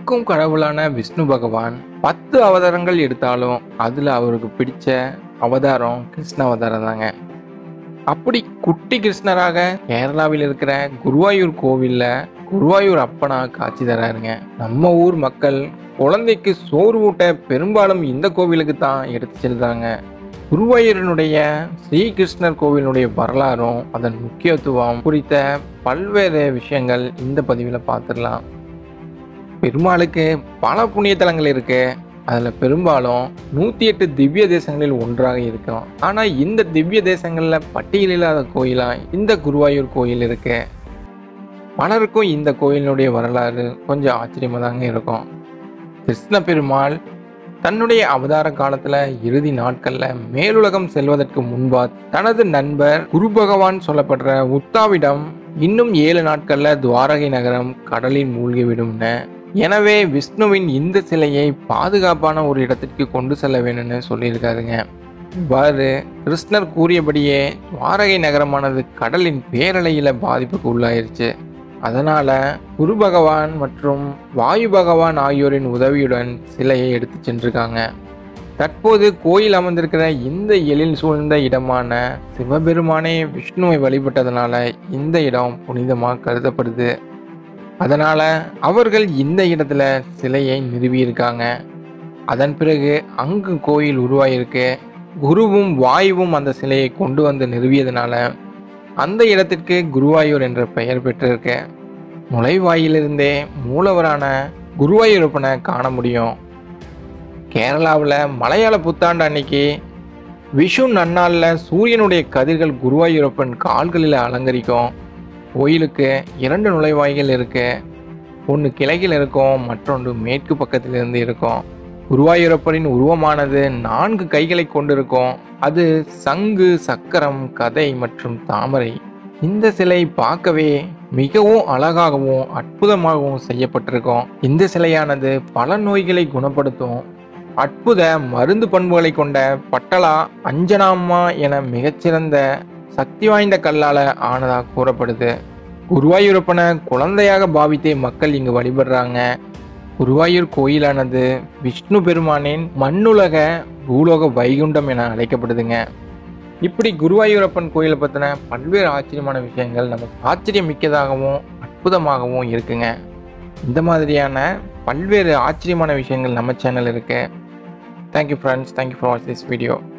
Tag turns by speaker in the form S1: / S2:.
S1: காக்கும் கடவுளான விஷ்ணு பகவான் பத்து அவதாரங்கள் எடுத்தாலும் அதுல அவருக்கு பிடிச்ச அவதாரம் கிருஷ்ண அவதாரம் தாங்க அப்படி குட்டி கிருஷ்ணராக கேரளாவில் இருக்கிற குருவாயூர் கோவில்ல குருவாயூர் அப்பனா காட்சி தராருங்க நம்ம ஊர் மக்கள் குழந்தைக்கு சோறு ஊட்ட பெரும்பாலும் இந்த கோவிலுக்கு தான் எடுத்து செல்றாங்க குருவாயூரனுடைய ஸ்ரீகிருஷ்ணர் கோவிலுடைய வரலாறும் அதன் முக்கியத்துவம் குறித்த பல்வேறு விஷயங்கள் இந்த பதிவில் பார்த்துடலாம் பெருமாளுக்கு பல புண்ணிய தலங்கள் இருக்கு அதில் பெரும்பாலும் நூற்றி எட்டு திவ்ய தேசங்களில் ஒன்றாக இருக்கும் ஆனால் இந்த திவ்ய தேசங்களில் பட்டியலில்லாத கோயிலாக இந்த குருவாயூர் கோயில் இருக்கு பலருக்கும் இந்த கோயிலினுடைய வரலாறு கொஞ்சம் ஆச்சரியமாக தாங்க இருக்கும் கிருஷ்ண பெருமாள் தன்னுடைய அவதார காலத்துல இறுதி நாட்கள்ல மேலுலகம் செல்வதற்கு முன்பா தனது நண்பர் குரு பகவான் சொல்லப்படுற உத்தாவிடம் இன்னும் ஏழு நாட்கள்ல துவாரகை நகரம் கடலில் மூழ்கிவிடும்னு எனவே விஷ்ணுவின் இந்த சிலையை பாதுகாப்பான ஒரு இடத்திற்கு கொண்டு செல்ல வேணும்னு சொல்லியிருக்காருங்க இவ்வாறு கிருஷ்ணர் கூறியபடியே துவாரகை நகரமானது கடலின் பேரலையில பாதிப்புக்கு உள்ளாயிருச்சு அதனால குரு பகவான் மற்றும் வாயு பகவான் ஆகியோரின் உதவியுடன் சிலையை எடுத்து சென்றிருக்காங்க தற்போது கோயில் அமர்ந்திருக்கிற இந்த எழில் சூழ்ந்த இடமான சிவபெருமானே விஷ்ணுவை வழிபட்டதனால இந்த இடம் புனிதமாக கருதப்படுது அதனால அவர்கள் இந்த இடத்துல சிலையை நிறுவியிருக்காங்க அதன் பிறகு அங்கு கோயில் உருவாயிருக்கு குருவும் வாயுவும் அந்த சிலையை கொண்டு வந்து நிறுவியதுனால அந்த இடத்திற்கு குருவாயூர் என்ற பெயர் பெற்றிருக்கு நுழைவாயிலிருந்தே மூலவரான குருவாயூரப்பனை காண முடியும் கேரளாவில் மலையாள புத்தாண்டு அன்னைக்கு விஷு நன்னாளில் சூரியனுடைய கதிர்கள் குருவாயூரப்பன் கால்களில் அலங்கரிக்கும் கோயிலுக்கு இரண்டு நுழைவாய்கள் இருக்கு ஒன்று கிழக்கில் இருக்கும் மற்றொன்று மேற்கு பக்கத்திலிருந்து இருக்கும் குருவாயூரப்பனின் உருவமானது நான்கு கைகளை கொண்டிருக்கும் அது சங்கு சக்கரம் கதை மற்றும் தாமரை இந்த சிலை பார்க்கவே மிகவும் அழகாகவும் அற்புதமாகவும் செய்யப்பட்டிருக்கும் இந்த சிலையானது பல நோய்களை குணப்படுத்தும் அற்புத மருந்து பண்புகளை கொண்ட பட்டலா அஞ்சனாம்மா என மிகச்சிறந்த சக்தி வாய்ந்த கல்லால ஆனதா கூறப்படுது குருவாயூரப்பனை குழந்தையாக பாவித்தே மக்கள் இங்கு வழிபடுறாங்க குருவாயூர் கோயிலானது விஷ்ணு பெருமானின் மண்ணுலக பூலோக வைகுண்டம் என அழைக்கப்படுதுங்க இப்படி குருவாயூரப்பன் கோயிலை பற்றின பல்வேறு ஆச்சரியமான விஷயங்கள் நமக்கு ஆச்சரியம் மிக்கதாகவும் அற்புதமாகவும் இருக்குங்க இந்த மாதிரியான பல்வேறு ஆச்சரியமான விஷயங்கள் நம்ம சேனல் இருக்கு thank you friends thank you for watch this video